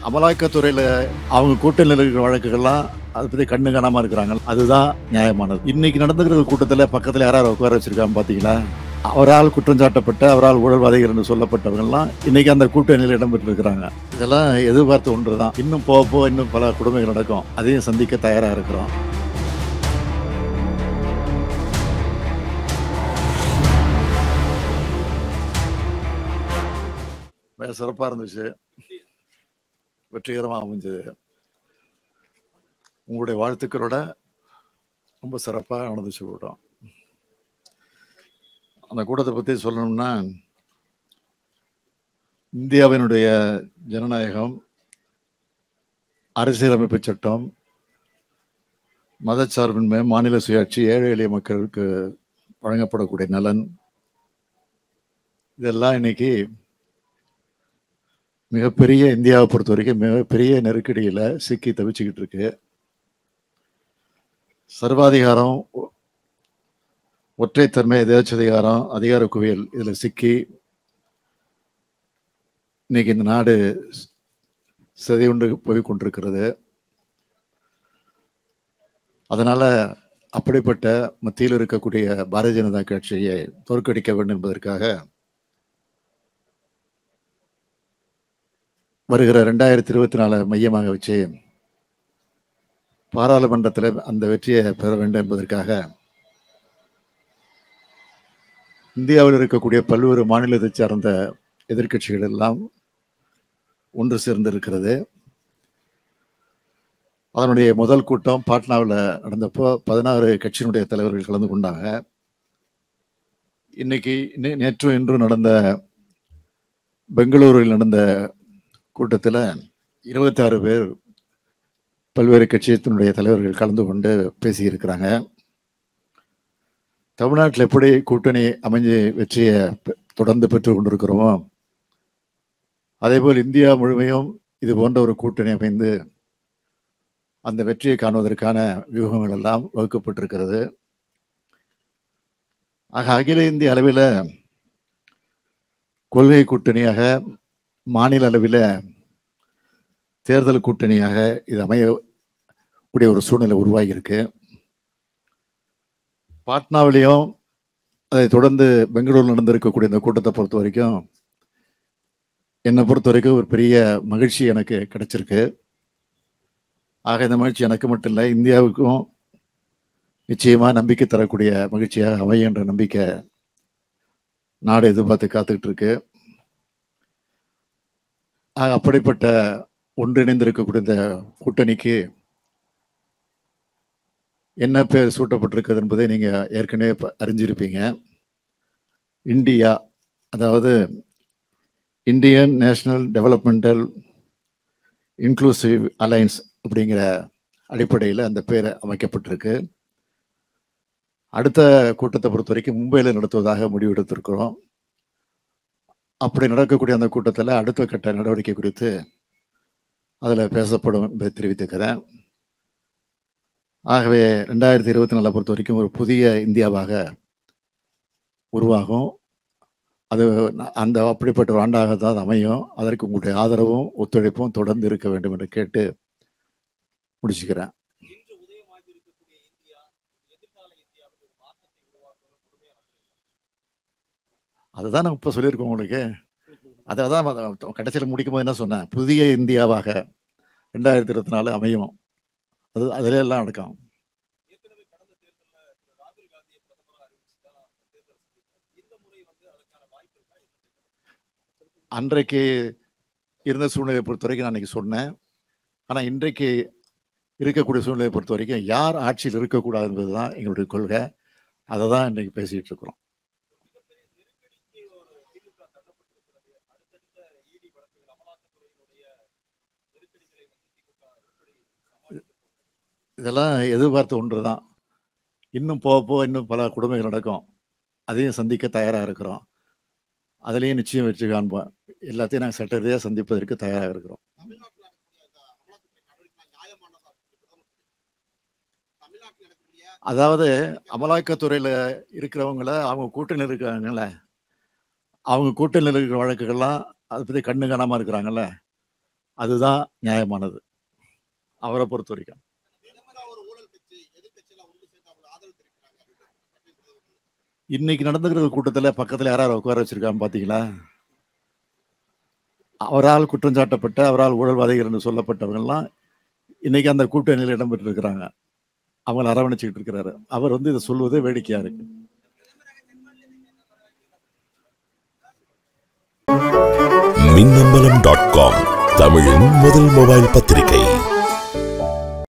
அமலாக்கத்துறையில் அவங்க கூட்டணியில் இருக்கிற வழக்குகள்லாம் அதை பற்றி கண்ணு காணாமல் இருக்கிறாங்க அதுதான் நியாயமானது இன்னைக்கு நடந்துக்கிற கூட்டத்தில் பக்கத்தில் யாராவது உட்கார வச்சிருக்காங்க பார்த்தீங்களா அவரால் குற்றம் சாட்டப்பட்ட அவரால் ஊழல்வாதிகள் என்று சொல்லப்பட்டவங்கெல்லாம் இன்னைக்கு அந்த கூட்டணியில் இடம்பெற்றிருக்கிறாங்க இதெல்லாம் எதிர்பார்த்த ஒன்று தான் இன்னும் போக போக இன்னும் பல கொடுமைகள் நடக்கும் அதையும் சந்திக்க தயாராக இருக்கிறோம் மிக சிறப்பாக இருந்துச்சு வெற்றிகரமாக அமைஞ்சது உங்களுடைய வாழ்த்துக்களோட ரொம்ப சிறப்பாக நடந்துச்சு கூட்டம் அந்த கூட்டத்தை பற்றி சொல்லணும்னா இந்தியாவினுடைய ஜனநாயகம் அரசியலமைப்பு சட்டம் மதச்சார்பின்மை மாநில சுயாட்சி ஏழை எளிய மக்களுக்கு வழங்கப்படக்கூடிய நலன் இதெல்லாம் இன்னைக்கு மிகப்பெரிய இந்தியாவை பொறுத்த வரைக்கும் மிகப்பெரிய நெருக்கடியில் சிக்கி தவிச்சுக்கிட்டு இருக்கு சர்வாதிகாரம் ஒ- ஒற்றைத்தன்மை எதேச்சதிகாரம் அதிகார குவியல் இதில் சிக்கி இன்னைக்கு இந்த நாடு சிதையுண்டு போய் கொண்டிருக்கிறது அதனால அப்படிப்பட்ட மத்தியில் இருக்கக்கூடிய பாரதிய ஜனதா கட்சியை தோற்கடிக்க வேண்டும் என்பதற்காக வருகிற ரெண்டாயிரத்தி இருபத்தி நாலு மையமாக வச்சு பாராளுமன்றத்தில் அந்த வெற்றியை பெற வேண்டும் என்பதற்காக இந்தியாவில் இருக்கக்கூடிய பல்வேறு மாநிலத்தை சார்ந்த எதிர்க்கட்சிகள் எல்லாம் ஒன்று சேர்ந்திருக்கிறது அதனுடைய முதல் கூட்டம் பாட்னாவில் நடந்தப்போ பதினாறு கட்சியினுடைய தலைவர்கள் கலந்து கொண்டாங்க இன்னைக்கு நே- நேற்றும் இன்றும் நடந்த பெங்களூரில் நடந்த கூட்டத்தில் இருபத்தாறு பேர் பல்வேறு கட்சியத்தினுடைய தலைவர்கள் கலந்து கொண்டு பேசியிருக்கிறாங்க தமிழ்நாட்டில் எப்படி கூட்டணி அமைஞ்சு வெற்றியை பெ- தொடர்ந்து பெற்று கொண்டிருக்கிறோமோ அதேபோல் இந்தியா முழுமையும் இது போன்ற ஒரு கூட்டணி அமைந்து அந்த வெற்றியை காணுவதற்கான வியூகங்கள் எல்லாம் வகுக்கப்பட்டிருக்கிறது ஆக அகில இந்திய அளவில் கொள்கை கூட்டணியாக மாநில அளவில் தேர்தல் கூட்டணியாக இது அமைய கூடிய ஒரு சூழ்நிலை உருவாகி இருக்கு பாட்னாவிலையும் அதை தொடர்ந்து பெங்களூரில் நடந்திருக்கக்கூடிய இந்த கூட்டத்தை பொறுத்த வரைக்கும் என்னை பொறுத்த வரைக்கும் ஒரு பெரிய மகிழ்ச்சி எனக்கு கிடைச்சிருக்கு ஆக இந்த மகிழ்ச்சி எனக்கு மட்டும் இல்லை இந்தியாவுக்கும் நிச்சயமா நம்பிக்கை தரக்கூடிய மகிழ்ச்சியாக அமையும் என்ற நம்பிக்கை நாடு எதிர்பார்த்து காத்துக்கிட்டு இருக்கு ஆக அப்படிப்பட்ட ஒன்றிணைந்திருக்கக்கூடிய இந்த கூட்டணிக்கு என்ன பேர் சூட்டப்பட்டிருக்கிறது என்பதை நீங்க ஏற்கனவே ப- அறிஞ்சிருப்பீங்க இந்தியா அதாவது Indian national developmental inclusive alliance அப்படிங்கிற அடிப்படையில் அந்த பேர் அமைக்கப்பட்டிருக்கு அடுத்த கூட்டத்தை பொறுத்த வரைக்கும் மும்பையில் நடத்துவதாக முடிவெடுத்திருக்கிறோம் அப்படி நடக்கக்கூடிய அந்த கூட்டத்தில் அடுத்த கட்ட நடவடிக்கை குறித்து அதில் பேசப்படும் என்பதை தெரிவித்துக்கிறேன் ஆகவே ரெண்டாயிரத்தி இருபத்தி நாலை பொறுத்த வரைக்கும் ஒரு புதிய இந்தியாவாக உருவாகும் அது ந- அந்த அப்படிப்பட்ட ஒரு ஆண்டாக தான் அது அமையும் அதற்கு உங்களுடைய ஆதரவும் ஒத்துழைப்பும் தொடர்ந்து இருக்க வேண்டும் என்று கேட்டு முடிச்சுக்கிறேன் இன்று உதயமாகி இருக்கக்கூடிய இந்தியா எதிர்கால இந்தியாவில் ஒரு மாற்றத்தை உருவாக்குவது முழுமையாக அதுதான் நான் இப்போ சொல்லியிருக்கோம் உங்களுக்கு அதை தான் கடைசியில் முடிக்கும் போது என்ன சொன்னேன் புதிய இந்தியாவாக ரெண்டாயிரத்தி இருபத்தி நாலு அமையும் அது அதிலே எல்லாம் அடக்கம் ஏற்கனவே கடந்த தேர்தலில் திரு ராகுல் காந்தியை பிரதமராக அறிவிச்சுதான் தேர்தல் சந்தித்தார் இந்த முறை வந்து அதற்கான வாய்ப்பு இருக்கா என்ன அன்றைக்கு இருந்த சூழ்நிலையை பொறுத்த வரைக்கும் நான் அன்னைக்கு சொன்னேன் ஆனால் இன்றைக்கு இருக்கக்கூடிய சூழ்நிலையை பொறுத்த வரைக்கும் யார் ஆட்சியில் இருக்கக்கூடாது என்பது தான் எங்களுடைய கொள்கை அதை தான் இன்றைக்கு பேசிகிட்டு இருக்கிறோம் மிகப்பெரிய நெருக்கடிக்கு ஒரு திமுக தள்ளப்பட்டிருக்கிறது அடுத்தடுத்த இடி வழக்குகள் அமலாக்கத்துறையினுடைய நெருக்கடிகளை வந்து திமுக எப்படி சமாளிக்க இதெல்லாம் எதிர்பார்த்த ஒன்று தான் இன்னும் போக போக இன்னும் பல கொடுமைகள் நடக்கும் அதையும் சந்திக்க தயாராக இருக்கிறோம் அதுலேயும் நிச்சயம் வெற்றி காண்போம் எல்லாத்தையும் நாங்கள் சட்ட ரீதியாக சந்திப்பதற்கு தயாராக இருக்கிறோம் தமிழ்நாட்டில் நடக்கக்கூடிய அந்த அமலாக்கத்துறை நடவடிக்கை நியாயமானதா இருக்கு பிரதமர் தமிழ்நாட்டில் நடக்கக்கூடிய அதாவது அமலாக்கத்துறையில் இருக்கிறவங்கள அவங்க கூட்டணியில் இருக்காங்கல்ல அவங்க கூட்டணியில் இருக்கிற வழக்குகள்லாம் அதை பற்றி கண்ணு காணாமல் இருக்கிறாங்கல்ல அதுதான் நியாயமானது அவரை பொறுத்த வரைக்கும் தினமரா ஒரு ஊழல் கட்சி எதிர்கட்சியில ஒன்று சேர்ந்து அவங்க ஆதரவு தெரிவிக்கிறாங்க இன்னைக்கு நடந்துக்கிற கூட்டத்தில் பக்கத்தில் யாராவது உட்கார வச்சிருக்காங்க பார்த்தீங்களா அவரால் குற்றம் சாட்டப்பட்ட அவரால் ஊழல்வாதிகள் என்று சொல்லப்பட்டவங்கெல்லாம் இன்னைக்கு அந்த கூட்டணியில் இடம்பெற்று இருக்கிறாங்க அவங்களை அரவணைச்சிக்கிட்டு இருக்கிறாரு அவர் வந்து இதை சொல்வது வேடிக்கையா இருக்கு மின்னம்பலம் டாட் காம் தமிழின் முதல் மொபைல் பத்திரிகை